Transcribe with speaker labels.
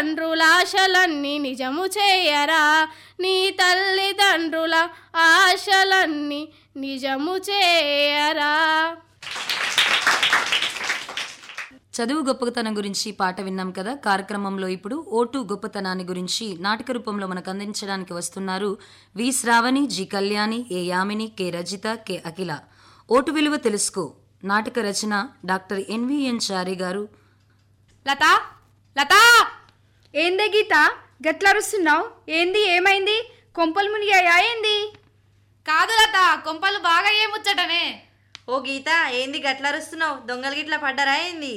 Speaker 1: తల్లిదండ్రుల ఆశలన్నీ నిజము చేయరా నీ తల్లిదండ్రుల ఆశలన్నీ నిజము చేయరా
Speaker 2: చదువు గొప్పతనం గురించి పాట విన్నాం కదా కార్యక్రమంలో ఇప్పుడు ఓటు గొప్పతనాన్ని గురించి నాటక రూపంలో మనకు అందించడానికి వస్తున్నారు V Shravani G Kalyani A Yamini K Rajitha K Akhila vote విలువ తెలుసుకో నాటక రచన డాక్టర్ ఎన్విఎన్ చారి గారు
Speaker 3: లతా లతా
Speaker 4: ఏందే గీత గట్లరుస్తున్నావు ఏంది ఏమైంది కొంపలు మునిగాయా ఏంది
Speaker 3: కాదు లత కొంపలు బాగా ఏముచ్చటనే
Speaker 5: ఓ గీత ఏంది గట్లరుస్తున్నావు దొంగలు గిట్ల పడ్డరా ఏంది